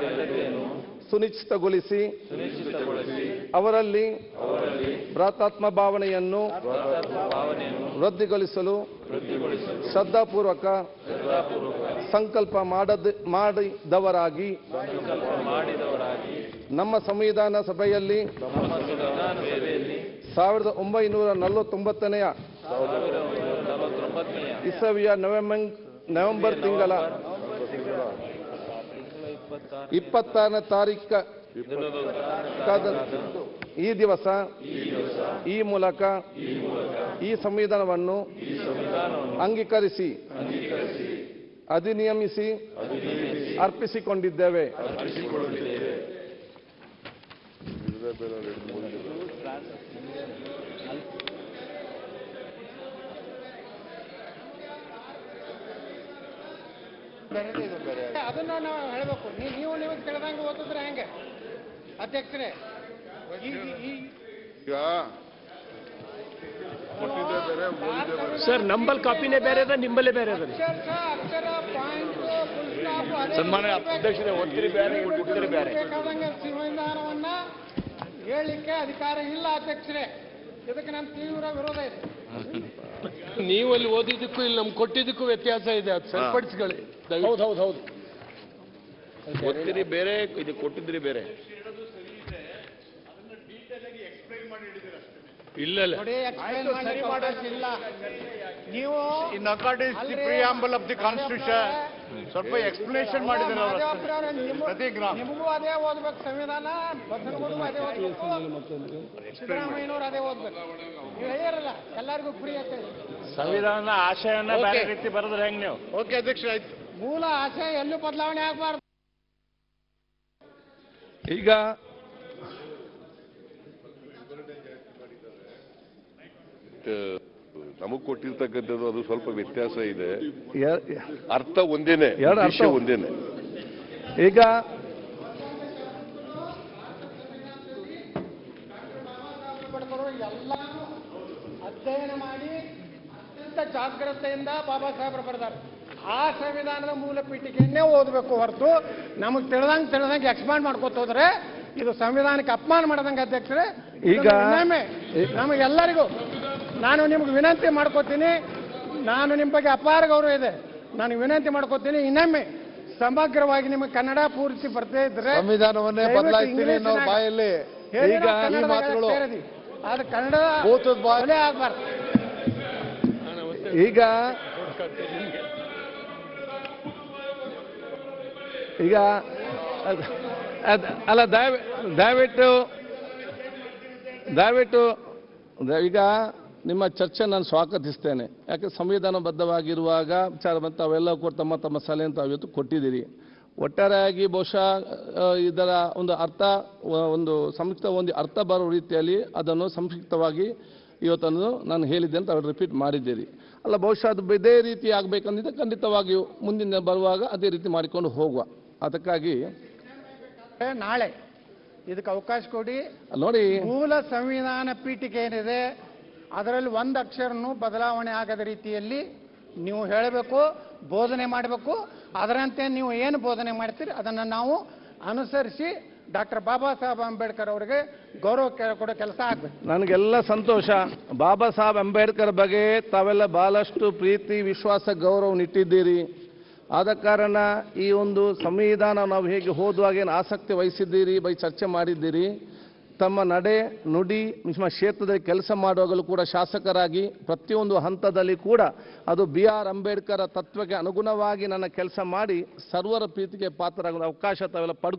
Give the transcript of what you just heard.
ಸುನಿಶ್ಚಿತಗೊಳಿಸಿ ಅವರಲ್ಲಿ ಭ್ರಾತಾತ್ಮ ಭಾವನೆಯನ್ನು ವೃದ್ಧಿಗೊಳಿಸಲು ಶ್ರದ್ಧಾಪೂರ್ವಕ ಸಂಕಲ್ಪ ಮಾಡದ ಮಾಡಿದವರಾಗಿ ನಮ್ಮ ಸಂವಿಧಾನ ಸಭೆಯಲ್ಲಿ ಸಾವಿರದ ಒಂಬೈನೂರ ನಲವತ್ತೊಂಬತ್ತನೆಯ ಇಸವಿಯ ನವೆಂಬರ್ ನವೆಂಬರ್ ತಿಂಗಳ ಇಪ್ಪತ್ತಾರನೇ ತಾರೀಕ ಈ ದಿವಸ ಈ ಮೂಲಕ ಈ ಸಂವಿಧಾನವನ್ನು ಅಂಗೀಕರಿಸಿ ಅಧಿನಿಯಮಿಸಿ ಅರ್ಪಿಸಿಕೊಂಡಿದ್ದೇವೆ ಅದನ್ನ ನಾವು ಹೇಳಬೇಕು ನೀವು ನೀವು ತಿಳಿದಂಗೆ ಓದಿದ್ರೆ ಹೆಂಗೆ ಅಧ್ಯಕ್ಷರೇ ಈ- ಈ- ಈ ಈಗ ಕೊಟ್ಟಿದ್ದೇ ಬೇರೆ ಓದಿದ್ದೇ ಬೇರೆ ಸರ್ ನಂಬಲ್ ಕಾಪಿನೇ ಬೇರೆ ಅದ ನಿಂಬಲ್ಲೇ ಬೇರೆ ಅದ ಅಕ್ಷರ ಅಕ್ಷರ ಪಾಯಿಂಟ್ ಫುಲ್ ಸ್ಟಾಪ್ ಅದೇ ಸನ್ಮಾನ್ಯ ಇರ್ಬೇಕು. ಅಧ್ಯಕ್ಷರೇ, ಒತ್ತಿರಿ ಬೇರೆ, ಕೊಟ್ಟಿರಿ ಬೇರೆ. ಬೇಕಾದಂಗೆ ಸಂವಿಧಾನವನ್ನ ಹೇಳಲಿಕ್ಕೆ ಅಧಿಕಾರ ಇಲ್ಲ ಅಧ್ಯಕ್ಷರೇ ಇದಕ್ಕೆ ನಮ್ಮ ತೀವ್ರ ವಿರೋಧ ಇದೆ ನೀವು ಅಲ್ಲಿ ಓದಿದ್ದಕ್ಕೂ ಇಲ್ಲಿ ನಮ್ಗೆ ಕೊಟ್ಟಿದ್ದಕ್ಕೂ ವ್ಯತ್ಯಾಸ ಇದೆ ಅದು ಸರಿಪಡಿಸ್ಕೊಳ್ಳಿ ಹೌದು ಹೌದು ಹೌದು ಒತ್ತಿರಿ ಬೇರೆ ಇದು ಕೊಟ್ಟಿದ್ರಿ ಬೇರೆ ಇಲ್ಲ ಇಲ್ಲ ನೋಡಿ explain ಮಾಡ್ಲಿಕ್ಕೆ ಅವಕಾಶ ಇಲ್ಲ ನೀವು ಇನ್ ಅಕಾರ್ಡಿಂಗ್ ದಿ ಅಲ್ರಿ, ಪ್ರಿಯಾಂಬಲ್ ಆಫ್ ದಿ ಕಾನ್ಸ್ಟಿಟ್ಯೂಷನ್ ಸ್ವಲ್ಪ ಎಕ್ಸ್ಪ್ಲನೇಷನ್ ಮಾಡಿದ್ದಾರೆ ಅವರು ಅಷ್ಟೇ. ಮಾದೇವಪ್ಪನವ್ರೆ, ನಿಮ್ಮ- ಪ್ರತಿ ಗ್ರಾಮ ನಿಮಗೂ ಅದೇ ಓದ್ಬೇಕು ಸಂವಿಧಾನ ಬಸವನಗುರು ಅದೇ ಓದ್ಬೇಕು ಸಿದ್ದರಾಮಯ್ಯನವರು ಅದೇ ಓದ್ಬೇಕು ನೀವು ಹೇಳಿರಲ್ಲ ಎಲ್ಲರಿಗೂ ಫ್ರೀ ಅಂತ ಹೇಳಿ. ಸಂವಿಧಾನದ ಆಶಯನ ಬೇರೆ ರೀತಿ ಬರೆದ್ರೆ ಹೆಂಗ್ ನೀವು ಓಕೆ ಅಧ್ಯಕ್ಷ ಆಯ್ತು ಮೂಲ ಆಶಯ ಎಲ್ಲೂ ಬದಲಾವಣೆ ಆಗಬಾರ್ದು ಈಗ ನಮಗ್ ಕೊಟ್ಟಿರ್ತಕ್ಕಂಥದ್ದು ಅದು ಸ್ವಲ್ಪ ವ್ಯತ್ಯಾಸ ಇದೆ ಎ- ಅರ್ಥ ಒಂದೇನೆ ಎರಡು ಅರ್ಥ ವಿಷಯ ಒಂದೇನೆ ಈಗ ಪಡ್ಕೊಂಡು ಎಲ್ಲಾನು ಅಧ್ಯಯನ ಮಾಡಿ ಅತ್ಯಂತ ಜಾಗ್ರತೆಯಿಂದ ಬಾಬಾ ಸಾಹೇಬ್ರು ಬರ್ತಾರೆ ಆ ಸಂವಿಧಾನದ ಮೂಲ ಪೀಠಿಕೆಯನ್ನೇ ಓದಬೇಕು ಹೊರತು ನಮಗೆ ತಿಳಿದಂಗೆ ತಿಳಿದಂಗೆ ಎಕ್ಸ್ಪಾಂಡ್ ಮಾಡ್ಕೊತ ಹೋದ್ರೆ ಇದು ಸಂವಿಧಾನಕ್ಕೆ ಅಪಮಾನ ಮಾಡದಂಗೆ ಅಧ್ಯಕ್ಷರೇ ಈಗ- ಇದೊಂದು ಇನ್ನೊಮ್ಮೆ ನಮಗೆಲ್ಲರಿಗೂ ನಾನು ನಿಮ್ಗೆ ವಿನಂತಿ ಮಾಡ್ಕೋತೀನಿ ನಾನು ನಿಮ್ಮ ಬಗ್ಗೆ ಅಪಾರ ಗೌರವ ಇದೆ ನಾನು ವಿನಂತಿ ಮಾಡ್ಕೋತೀನಿ ಇನ್ನೊಮ್ಮೆ ಸಮಗ್ರವಾಗಿ ನಿಮಗೆ ಕನ್ನಡ ಪೂರ್ತಿ ಬರ್ತಾ ಇದ್ರೆ ಸಂವಿಧಾನವನ್ನೇ ದಯವಿಟ್ಟು ಬದಲಾಯಿಸ್ತೀನಿ ಅನ್ನೋ ಇಂಗ್ಲಿಷ್ನಾಗ ಬಾಯಲ್ಲಿ ಹೇಳಿರೋ ಈಗ ಈ ಕನ್ನಡದಾಗ ಮಾತುಗಳು ಸೇರಿದೆ. ಆದ್ರೆ ಕನ್ನಡ ಭೂತದ ಬಾಯಿ- ಕೊಲೆ ಆಗ್ಬಾರ್ದು ಈಗ ಈಗ ಅದ್- ಅದ್- ಅಲ್ಲ ದಯವಿ ದಯವಿಟ್ಟು ದಯವಿಟ್ಟು ದ- ಈಗ ನಿಮ್ಮ ಚರ್ಚೆ ನಾನು ಸ್ವಾಗತಿಸ್ತೇನೆ ಯಾಕೆ ಸಂವಿಧಾನಬದ್ಧವಾಗಿರುವಾಗ ವಿಚಾರ ಬಂತು ಅವೆಲ್ಲ ಕೂಡ ತಮ್ಮ ತಮ್ಮ ಸಲಹೆ ತಾವು ಇವತ್ತು ಕೊಟ್ಟಿದ್ದೀರಿ ಒಟ್ಟಾರೆಯಾಗಿ ಬಹುಶಃ ಆ, ಇದರ ಒಂದು ಅರ್ಥ ವ- ಒಂದು ಸಂಯುಕ್ತ ಒಂದು ಅರ್ಥ ಬರೋ ರೀತಿಯಲ್ಲಿ ಅದನ್ನು ಸಂಕ್ಷಿಪ್ತವಾಗಿ ಇವತ್ತನ್ನು ನಾನು ಹೇಳಿದ್ದೆ ಅಂತ ಅವ್ರು ರಿಪೀಟ್ ಮಾಡಿದ್ದೀರಿ ಅಲ್ಲ ಬಹುಶಃ ಅದು ಇದೇ ರೀತಿ ಆಗಬೇಕಂದಿದ್ದೆ ಖಂಡಿತವಾಗಿಯೂ ಮುಂದಿನ ಬರುವಾಗ ಅದೇ ರೀತಿ ಮಾಡಿಕೊಂಡು ಹೋಗುವ ಅದಕ್ಕಾಗಿ ನಾಳೆ ಇದಕ್ಕೆ ಅವಕಾಶ ಕೊಡಿ ನೋಡಿ ಮೂಲ ಸಂವಿಧಾನ ಪೀಠಿಕೆ ಏನಿದೆ ಅದರಲ್ಲಿ ಒಂದು ಅಕ್ಷರನು ಬದಲಾವಣೆ ಆಗದ ರೀತಿಯಲ್ಲಿ ನೀವು ಹೇಳಬೇಕು ಬೋಧನೆ ಮಾಡಬೇಕು ಅದರಂತೆ ನೀವು ಏನು ಬೋಧನೆ ಮಾಡ್ತೀರಿ ಅದನ್ನು ನಾವು ಅನುಸರಿಸಿ ಡಾಕ್ಟರ್ ಬಾಬಾ ಸಾಹೇಬ್ ಅಂಬೇಡ್ಕರ್ ಅವರಿಗೆ ಗೌರವ ಕೆ- ಕೊಡೋ ಕೆಲಸ ಆಗಬೇಕು ನನಗೆಲ್ಲ ಸಂತೋಷ ಬಾಬಾ ಸಾಹೇಬ್ ಅಂಬೇಡ್ಕರ್ ಬಗ್ಗೆ ತಾವೆಲ್ಲ ಬಹಳಷ್ಟು ಪ್ರೀತಿ ವಿಶ್ವಾಸ ಗೌರವ ಇಟ್ಟಿದ್ದೀರಿ ಆದ ಕಾರಣ ಈ ಒಂದು ಸಂವಿಧಾನ ನಾವು ಹೇಗೆ ಓದುವಾಗ ಏನು ಆಸಕ್ತಿ ವಹಿಸಿದ್ದೀರಿ ಬೈ ಚರ್ಚೆ ಮಾಡಿದ್ದೀರಿ ತಮ್ಮ ನಡೆ ನುಡಿ ನಿಮ್ಮ ಕ್ಷೇತ್ರದಲ್ಲಿ ಕೆಲಸ ಮಾಡುವಾಗಲೂ ಕೂಡ ಶಾಸಕರಾಗಿ ಪ್ರತಿಯೊಂದು ಹಂತದಲ್ಲಿ ಕೂಡ ಅದು ಬಿ ಆರ್ ಅಂಬೇಡ್ಕರ್ ತತ್ವಕ್ಕೆ ಅನುಗುಣವಾಗಿ ನನ್ನ ಕೆಲಸ ಮಾಡಿ ಸರ್ವರ ಪ್ರೀತಿಗೆ ಪಾತ್ರರಾಗುವ ಅವಕಾಶ ತಾವೆಲ್ಲ ಪಡ್ಕೊ